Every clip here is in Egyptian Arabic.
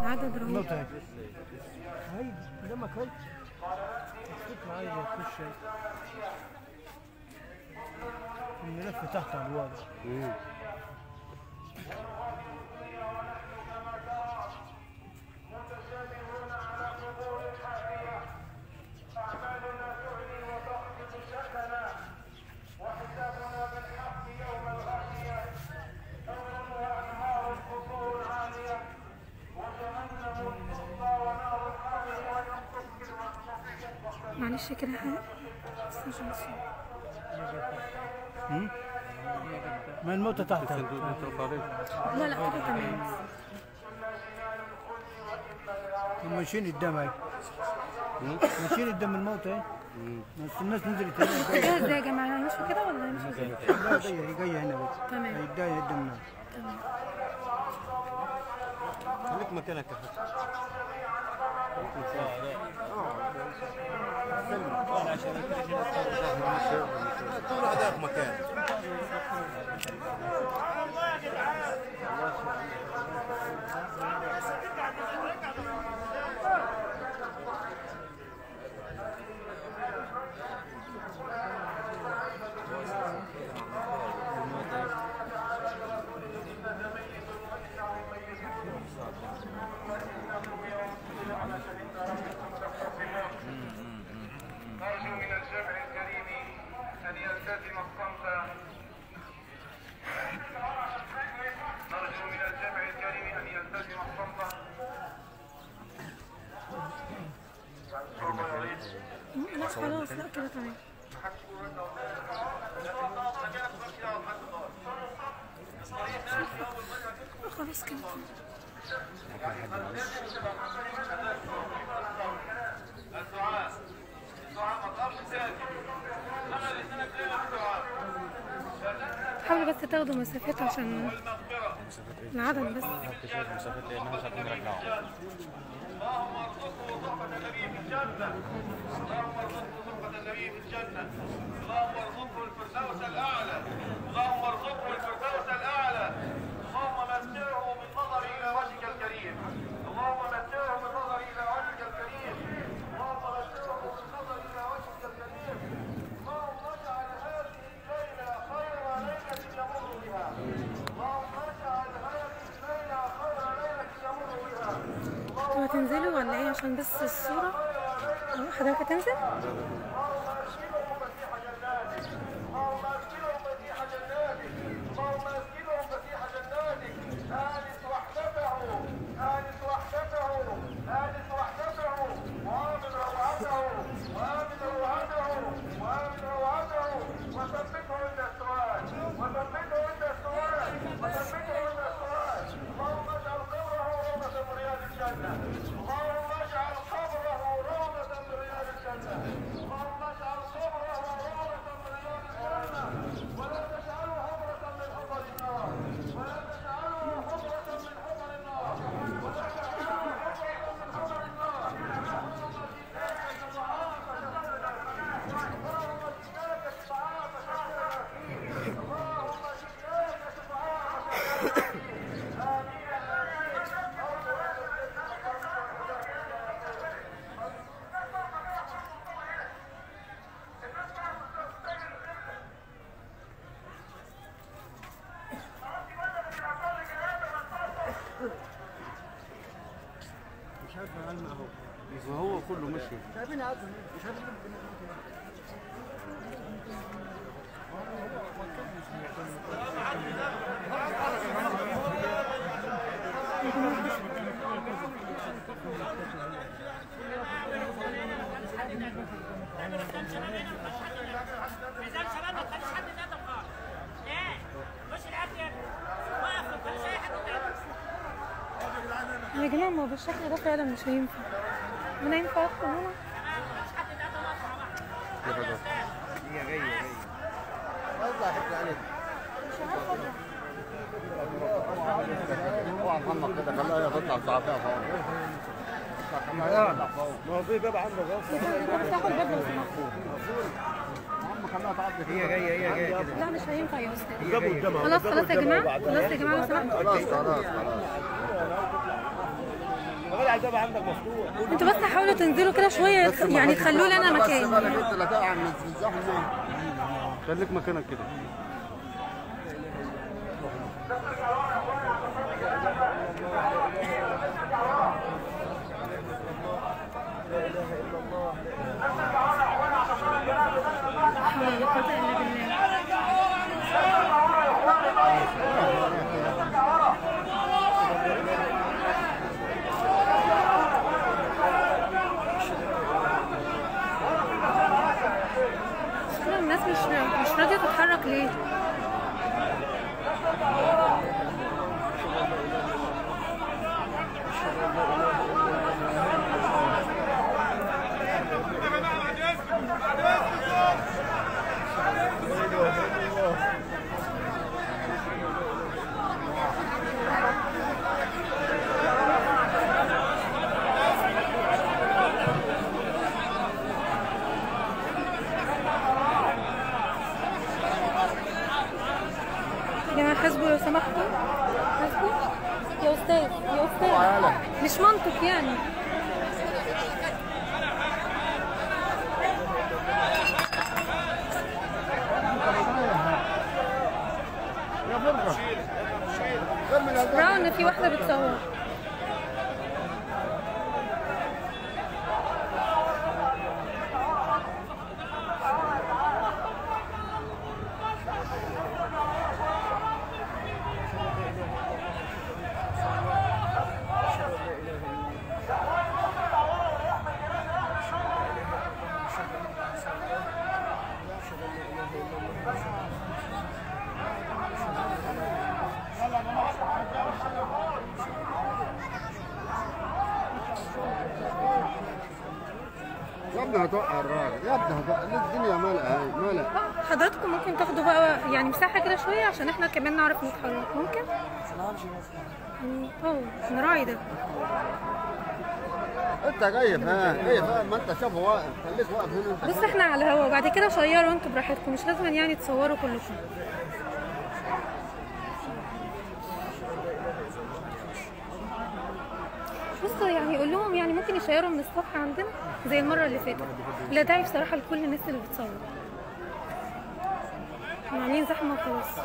عدد رهيب النقطة هاي هاي قدامك هاي الفكرة هاي تخش هاي. الملف تحت على الواضح معلش كده ها استنى شوية. ما الموتى تحت هاي. لا لا كده تمام هم ماشيين قدام هاي ماشيين قدام الموتى هاي بس الناس نزلت هنا جاهز يا جماعة هنمشي كده ولا نمشي كده؟ لا جاية هي جاية هنا بس تمام هي جاية قدامنا تمام خليك مكانك يا حسن كل واحد ياخذ مكان نرجو من الجمع الكريم أن يلتزم الصمت نرجو من الجمع الكريم أن يلتزم الصمت لا خلاص لا كده تمام خلاص كده تمام. الدعاء الدعاء ما تقفش ساكت أنا لسانك ليه الدعاء حاولوا بس تاخدوا مسافات عشان والمغفرة العدد بس اللهم ارزقه غرفة النبي في الجنة اللهم ارزقه غرفة النبي في الجنة اللهم ارزقه الفردوس الأعلى اللهم ارزقه الفردوس الأعلى اللهم متعه بالنظر إلى وجهك الكريم اللهم متعه بالنظر إلى وجهك الكريم اللهم متعه بالنظر إلى وجهك الكريم اللهم اجعل هذه الليلة خير ليلة يمر بها اللهم اجعل هذه الليلة خير ليلة يمر بها انتوا هتنزلوا ولا ايه عشان بس الصورة أهو، حضرتك هتنزل؟ اللهم اسكنهم مسيح جناتك اللهم اسكنهم مسيح جناتك اللهم اسكنهم مسيح جناتك آنس وحدته آنس وحدته آنس وحدته وآمن روعته وآمن روعته وآمن روعته وثبته عند السؤال وثبته عند السؤال وثبته عند السؤال اللهم اجعل قبره روضة من رياض الجنة اللهم اجعل قبره روضة من رياض الجنة اللهم اجعل قبره روضة من رياض الجنة ولا تجعله حفرة من حفر النار ولا تجعله حفرة من حفر النار ولا تجعله حفرة من حفر النار اللهم زدناك شفاعات اللهم زدناك شفاعات اللهم زدناك شفاعات مش عارف ألمع أهو ما هو كله مشي شايفين عدد مش عارف ميزان شباب ما تخليش حد يتقدم خالص ليه؟ مش العافيه واقف ما تخليش اي حد يتقدم يا جماعة ما هو بالشكل ده فعلا مش هينفع انا ينفع ادخل هنا مش حد يتقدم واقف مع بعض هي جايه جايه والله حكي عليك اوعى محمد كده خليها تطلع صعبها فوق ما هو في باب عندك اصلا تاخد باب لو سمحت عم خليها تعدي هي جايه هي جايه كده لا مش هينفع يا استاذ الباب قدامها خلاص خلاص يا جماعة خلاص يا جماعة لو سمحت خلاص خلاص خلاص الغالي عايز ابقى عندك مفتوح انتوا بس حاولوا تنزلوا كده شويه يعني تخلوا لي انا مكان بس انت لا تقع من الزحمه خليك مكانك كده لا حول ولا قوه الا بالله مشكلة الناس مش مش راضية تتحرك ليه؟ يا جماعة حاسبوا لو سمحتوا حاسبوا يا أستاذ يا أستاذ مش منطق يعني يا فرقه كمل يا راوا إن في واحدة بتصور يا ابني هتوقع الراجل يا ابني هتوقع الدنيا مالها هاي مالها حضراتكم ممكن تاخدوا بقى يعني مساحة كده شوية عشان احنا كمان نعرف نتحرك ممكن؟ يعني اه نراعي ده انت جاي فاهم جاي فاهم ما انت شايفه واقف خليك واقف هنا انت بص احنا على الهوا وبعد كده شيروا انتوا براحتكم مش لازم يعني تصوروا كلكم بص يعني قول لهم يعني ممكن يشيروا من الصفحة عندنا زي المرة اللي فاتت لا داعي بصراحة لكل الناس اللي بتصور احنا عاملين زحمة وخلاص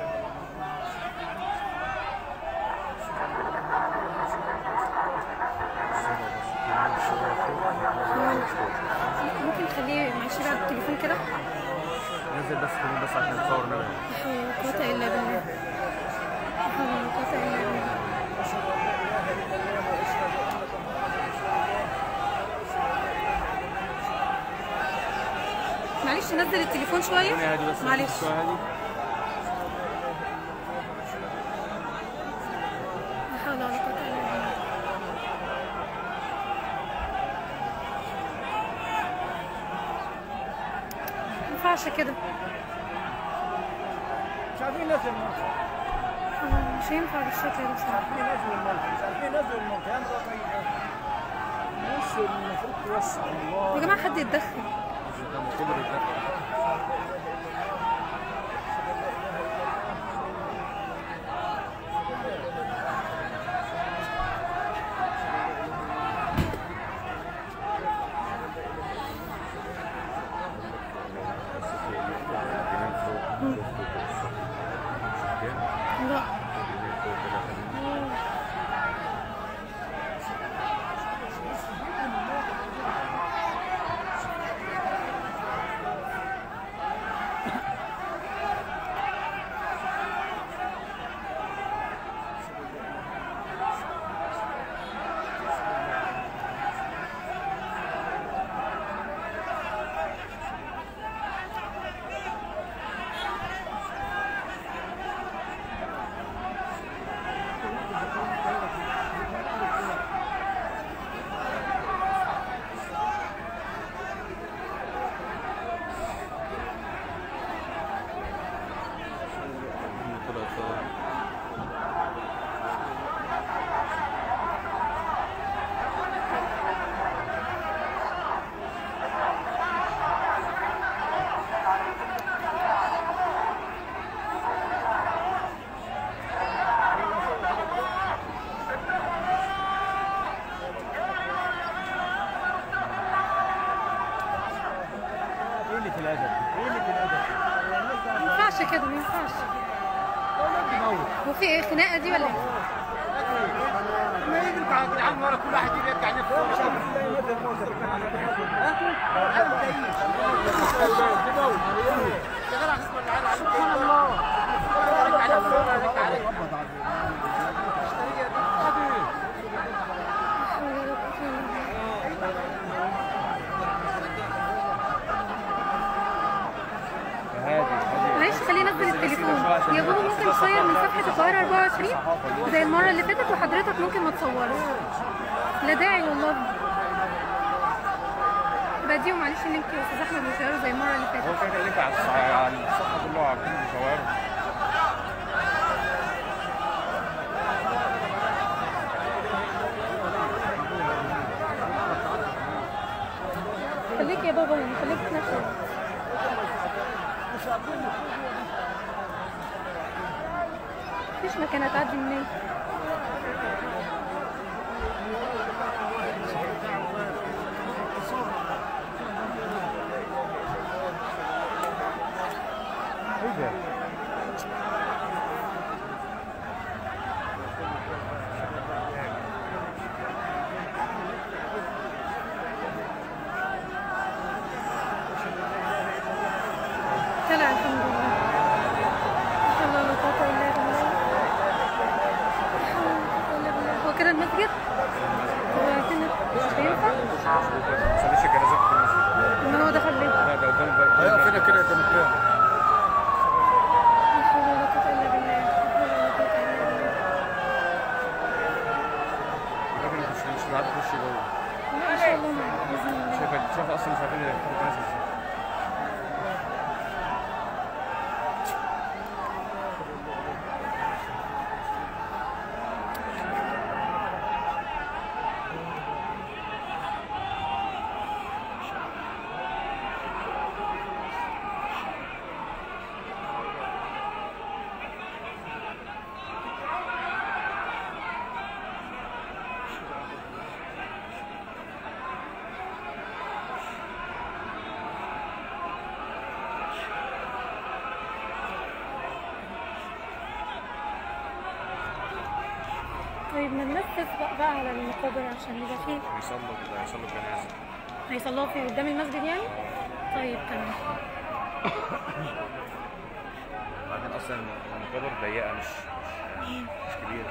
ممكن تخليه معلش بعد التليفون كده نزل بس كمان بس عشان تصور نبي لا حول ولا قوة إلا بالله لا حول ولا قوة إلا بالله معلش نزل التليفون شوية هادي بس معلش شوية هادي لا حول ولا قوة إلا بالله ما ينفعش كده مش عارفين ناس المنطقة آه، مش هينفع بالشكل ده بصراحة في ناس المنطقة مش عارفين ناس المنطقة انت الناس المفروض توسع الله يا جماعة حد يتدخل كبر الدخل لا قلة الأدب قلة الأدب ما ينفعش كده ما ينفعش هو في ايه خناقه دي ولا ايه؟ ما يدرك على جدعان ورا كل واحد يرجع نفسه سبحان الله معلش خلينا نقفل التليفون يا بابا ممكن تصير من صفحه القاهره 24 زي المره اللي فاتت وحضرتك ممكن ما تصورش لا داعي والله بديهم معلش اللينك يا استاذ احمد مشاوره زي المره اللي فاتت هو كان اللينك على الص- على الصفحه كلها على كل المشاوير خليك يا بابا هنا خليك في نفس الوقت مفيش مكان هتعدي منين ايه ده؟ طلع الحمد لله ما شاء الله لا قوة إلا بالله لا حول ولا قوة إلا بالله. هو كده المسجد؟ طب عايزين مش هينفع؟ ما صليش الجنازات في المسجد إن هو دخل ليه؟ لا ده قدام البيت ايوه فينا كده قدام الكلام لا حول ولا قوة إلا بالله لا حول ولا قوة إلا بالله الراجل مش مش معاد يخش جوه لا إن شاء الله معاك بإذن الله شايف شايف اصلا مش عارفين يدخلوا الجنازه ازاي طيب ما الناس تسبق بقى على المقابر عشان يبقى فيه هيصلوا هيصلوا الجنازه هيصلوا فين قدام المسجد يعني؟ طيب تمام بعدين اصلا المقابر ضيقه مش مش مش كبيره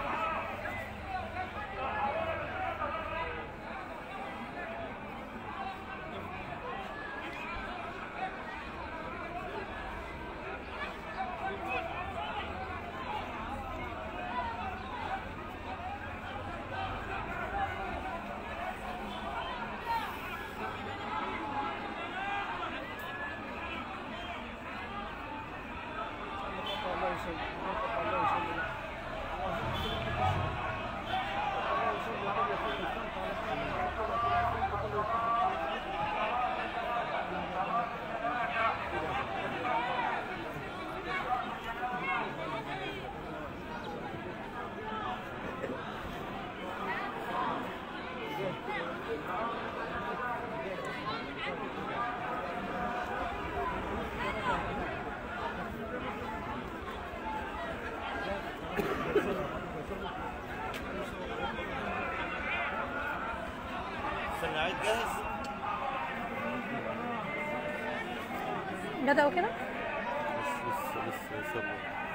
السماعات جاهز بدأوا كده؟ بس بس بس صبر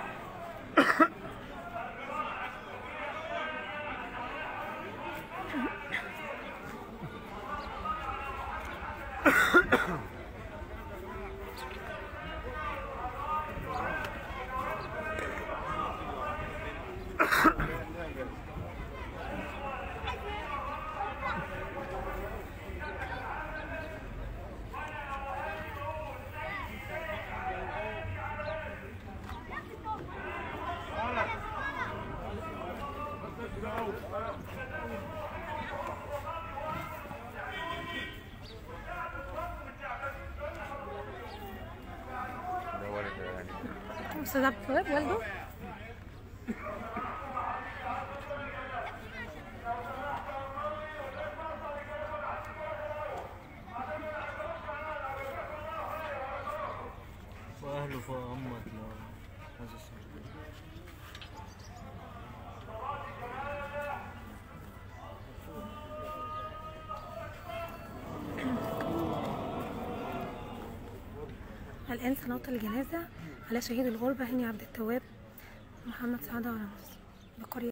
ده ولد يعني أستاذ عبد الوهاب والده؟ أهله فوق غمض هذا الصوت الآن سنوصل الجنازة على شهيد الغربة هاني عبد التواب محمد سعد رمز بقرية